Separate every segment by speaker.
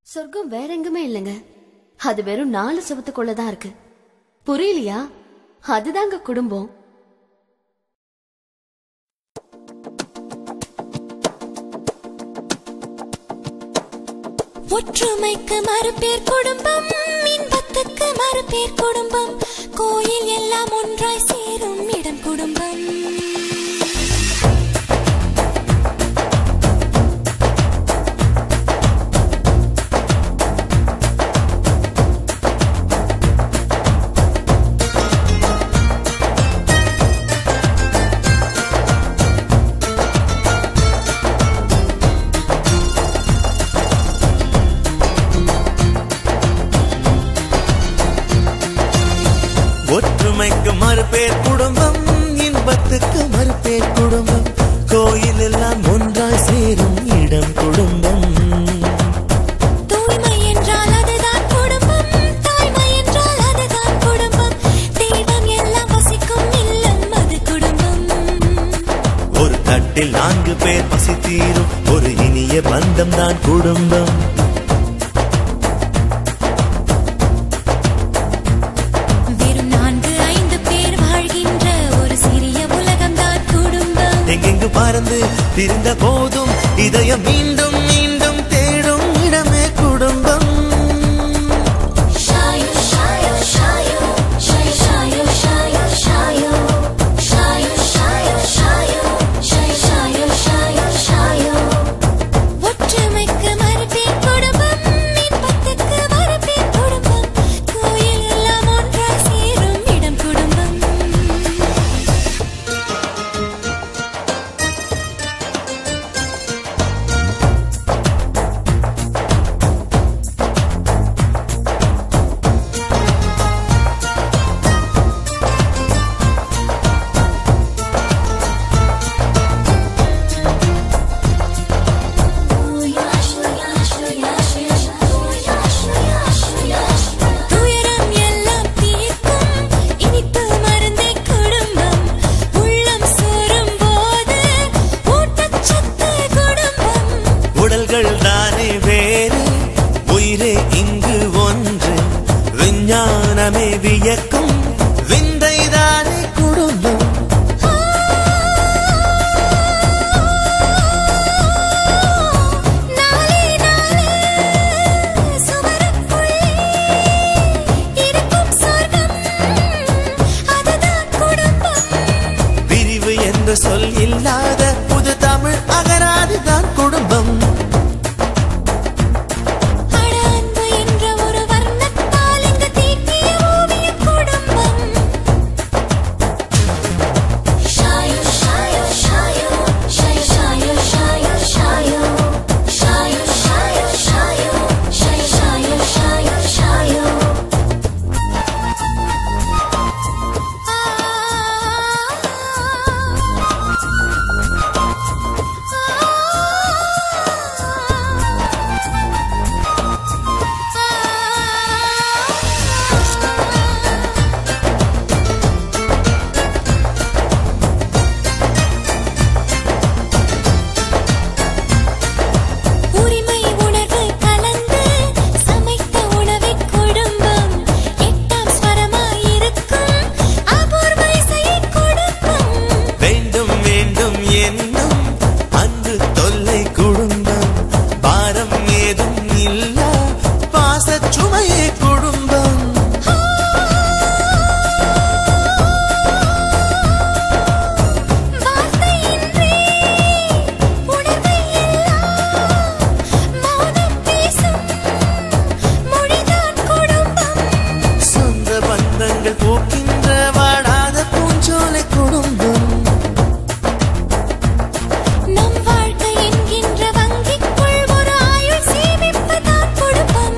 Speaker 1: சொர்க்கம் வேற எங்குமே இல்லைங்க அது வெறும் நாலு செவத்துக்குள்ளதான் இருக்கு புரியலையா அதுதாங்க குடும்பம்
Speaker 2: ஒற்றுமைக்கு மறுபேர் குடும்பம் இன்பத்துக்கு மறுபேர் குடும்பம் கோயில் எல்லாம் ஒன்றாய் சேரும் இடம் குடும்பம்
Speaker 3: ஒற்றுமைக்கு மறுபேர் குடும்பம் இன்பத்துக்கு மறுபேர் குடும்பம் கோயில் எல்லாம் ஒன்றாய் சேரும் இடம் குடும்பம்
Speaker 2: தூய்மை என்றால் அதுதான் குடும்பம் தாய்மை என்றால் அதுதான் குடும்பம் தெய்வம் எல்லாம் வசிக்கும் இல்லம் அது குடும்பம்
Speaker 3: ஒரு தட்டில் நான்கு பேர் பசி தீரும் ஒரு இனிய பந்தம் தான் குடும்பம்
Speaker 2: வெறும் நான்கு ஐந்து பேர் வாழ்கின்ற ஒரு சிறிய உலகம்தான் குடும்பம்
Speaker 3: எங்கெங்கு பறந்து திரிந்த போதும் இதயம் மீண்டும் மீண்டும் தேடும் இடமே குடும்பம்
Speaker 2: ஷாயோ ஷாயோ ஷாயோ ஷாய் ஷாயோ ஷாயோ ஷாயோ ஷாயோ ஷாயோ ஷாயோ ஷாய் ஷாயோ ஷாயோ ஷாயோ ஒற்றுமைக்கு மறுபேர் குடும்பம் இன்பத்துக்கு மறுபேர் குடும்பம் கோயில் எல்லாம் ஒன்றாய் சேரும் இடம் குடும்பம் துயரம் எல்லாம் தீர்க்கும் இனிப்பு மருந்தே குடும்பம் உள்ளம் சோறும் போது ஊட்டச்சத்து குடும்பம்
Speaker 3: உடல்கள் தானே வேறு உயிரே இங்கு ஒன்று விஞ்ஞானமே வியக்கும் விந்தை தானே குடும்பம்
Speaker 2: நாளே நாளே சுவருக்குள்ளே இருக்கும் சொர்க்கம் அதுதான் குடும்பம்
Speaker 3: பிரிவு என்ற சொல் இல்லாத புது தமிழ் அகராதிதான் குடும்பம்
Speaker 2: அட அன்பு என்ற ஒரு வர்ணத்தால் இங்கு தீட்டிய ஓவிய குடும்பம் ஷாயோ ஷாயோ ஷாயோ ஷாய் ஷாயோ ஷாயோ ஷாயோ ஷாயோ ஷாயோ ஷாயோ ஷாய் ஷாயோ ஷாயோ ஷாயோ உரிமை உணர்வு கலந்து சமைத்த உணவை குடும்பம் எட்டாம் ஸ்வரமாயிருக்கும் அபூர்வ இசையை குடும்பம்
Speaker 3: வேண்டும் வேண்டும் என்னும் அன்பு தொல்லை குடும்பம் பாரம் ஏதும் இல்லா பாசச் சுமையே குடும்பம்
Speaker 2: வார்த்தையின்றி உணர்வை எல்லாம் மௌனம் பேசும் மொழிதான் குடும்பம்
Speaker 3: சொந்த பந்தங்கள் போக்கின்ற வாடாத பூஞ்சோலை குடும்பம்
Speaker 2: நம் வாழ்க்கை என்கின்ற வங்கிக்குள் ஒரு ஆயுள் சேமிப்பதான் குடும்பம்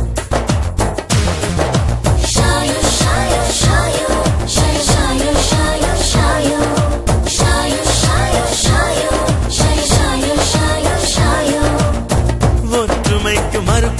Speaker 2: ஷாயோ ஷாயோ ஷாயோ ஷாய் ஷாயோ ஷாயோ ஷாயோ ஷாயோ ஷாயோ ஷாயோ ஷாய் ஷாயோ ஷாயோ ஷாயோ
Speaker 3: ஒற்றுமைக்கு மறுபேர்